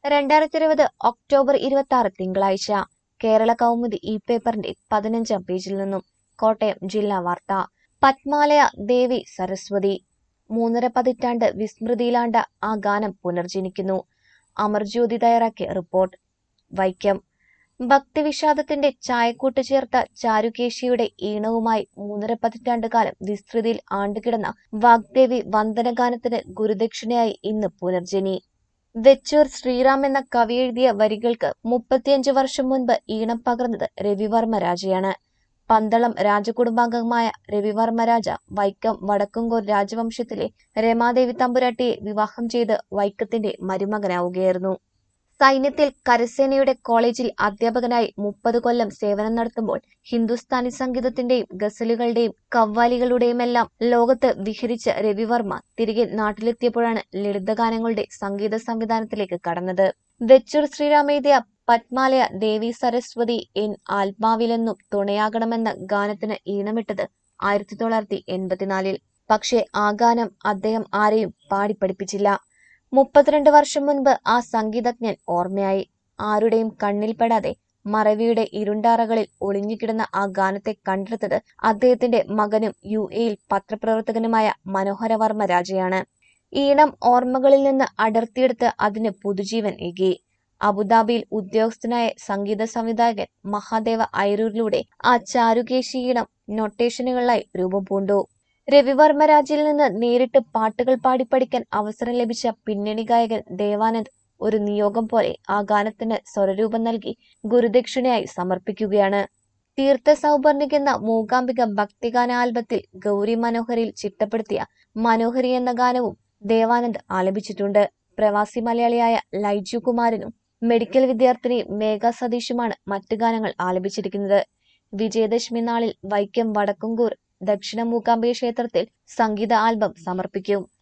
രണ്ടായിരത്തി ഇരുപത് ഒക്ടോബർ ഇരുപത്തി ആറ് തിങ്കളാഴ്ച കേരള കൗമുദി ഈ പേപ്പറിന്റെ പതിനഞ്ചാം പേജിൽ നിന്നും കോട്ടയം ജില്ലാ വാർത്ത പത്മാലയ ദേവി സരസ്വതി മൂന്നര പതിറ്റാണ്ട് വിസ്മൃതിയിലാണ്ട ആ ഗാനം പുനർജനിക്കുന്നു അമർജ്യോതി തയ്യാറാക്കിയ റിപ്പോർട്ട് വൈക്കം ഭക്തിവിഷാദത്തിന്റെ ചായക്കൂട്ട് ചേർത്ത ചാരുകേശിയുടെ ഈണവുമായി മൂന്നര പതിറ്റാണ്ട് കാലം വിസ്തൃതിയിൽ ആണ്ടുകിടന്ന വാഗ്ദേവി വന്ദനഗാനത്തിന് ഗുരുദക്ഷിണയായി ഇന്ന് പുനർജനി വെച്ചൂർ ശ്രീറാം എന്ന കവി എഴുതിയ വരികൾക്ക് മുപ്പത്തിയഞ്ച് വർഷം മുൻപ് ഈണം പകർന്നത് രവിവർമ്മ രാജയാണ് പന്തളം രാജകുടുംബാംഗമായ രവിവർമ്മ രാജ വൈക്കം വടക്കുംകോർ രാജവംശത്തിലെ രമാദേവി തമ്പുരാട്ടിയെ വിവാഹം ചെയ്ത് വൈക്കത്തിന്റെ മരുമകനാവുകയായിരുന്നു സൈന്യത്തിൽ കരസേനയുടെ കോളേജിൽ അധ്യാപകനായി മുപ്പത് കൊല്ലം സേവനം നടത്തുമ്പോൾ ഹിന്ദുസ്ഥാനി സംഗീതത്തിന്റെയും ഗസലുകളുടെയും കവ്വാലികളുടെയുമെല്ലാം ലോകത്ത് വിഹരിച്ച രവിവർമ്മ തിരികെ നാട്ടിലെത്തിയപ്പോഴാണ് ലളിതഗാനങ്ങളുടെ സംഗീത സംവിധാനത്തിലേക്ക് കടന്നത് വെച്ചൂർ ശ്രീരാമേതിയ പത്മാലയ ദേവി സരസ്വതി എൻ ആത്മാവിലെന്നും തുണയാകണമെന്ന ഗാനത്തിന് ഈണമിട്ടത് ആയിരത്തി തൊള്ളായിരത്തി എൺപത്തിനാലിൽ പക്ഷേ ആ ഗാനം അദ്ദേഹം ആരെയും പാടിപ്പഠിപ്പിച്ചില്ല മുപ്പത്തിരണ്ട് വർഷം മുൻപ് ആ സംഗീതജ്ഞൻ ഓർമ്മയായി ആരുടെയും കണ്ണിൽപ്പെടാതെ മറവിയുടെ ഇരുണ്ടാറകളിൽ ഒളിഞ്ഞുകിടന്ന ആ ഗാനത്തെ കണ്ടെടുത്തത് അദ്ദേഹത്തിന്റെ മകനും യു എയിൽ പത്രപ്രവർത്തകനുമായ മനോഹരവർമ്മ രാജയാണ് ഈണം ഓർമ്മകളിൽ നിന്ന് അടർത്തിയെടുത്ത് അതിന് പുതുജീവൻ ഏകി അബുദാബിയിൽ ഉദ്യോഗസ്ഥനായ സംഗീത സംവിധായകൻ മഹാദേവ ഐരൂരിലൂടെ ആ ചാരുകേശി ഈണം നൊട്ടേഷനുകളായി രൂപം പൂണ്ടു രവിവർമ്മ രാജിൽ നിന്ന് നേരിട്ട് പാട്ടുകൾ പാടി പഠിക്കാൻ അവസരം ലഭിച്ച പിന്നണി ഗായകൻ ദേവാനന്ദ് ഒരു നിയോഗം പോലെ ആ ഗാനത്തിന് സ്വരരൂപം നൽകി ഗുരുദക്ഷിണയായി സമർപ്പിക്കുകയാണ് തീർത്ഥ സൗപർണിക് എന്ന മൂകാംബിക ഭക്തിഗാന ആൽബത്തിൽ ഗൗരി മനോഹരിയിൽ ചിട്ടപ്പെടുത്തിയ മനോഹരി എന്ന ഗാനവും ദേവാനന്ദ് ആലപിച്ചിട്ടുണ്ട് പ്രവാസി മലയാളിയായ ലൈജു കുമാരനും മെഡിക്കൽ വിദ്യാർത്ഥിനി മേഘ സതീഷുമാണ് മറ്റു ഗാനങ്ങൾ ആലപിച്ചിരിക്കുന്നത് വിജയദശമി നാളിൽ വൈക്കം വടക്കുംകൂർ ദക്ഷിണ മൂകാംബിക ക്ഷേത്രത്തിൽ സംഗീത ആൽബം സമർപ്പിക്കും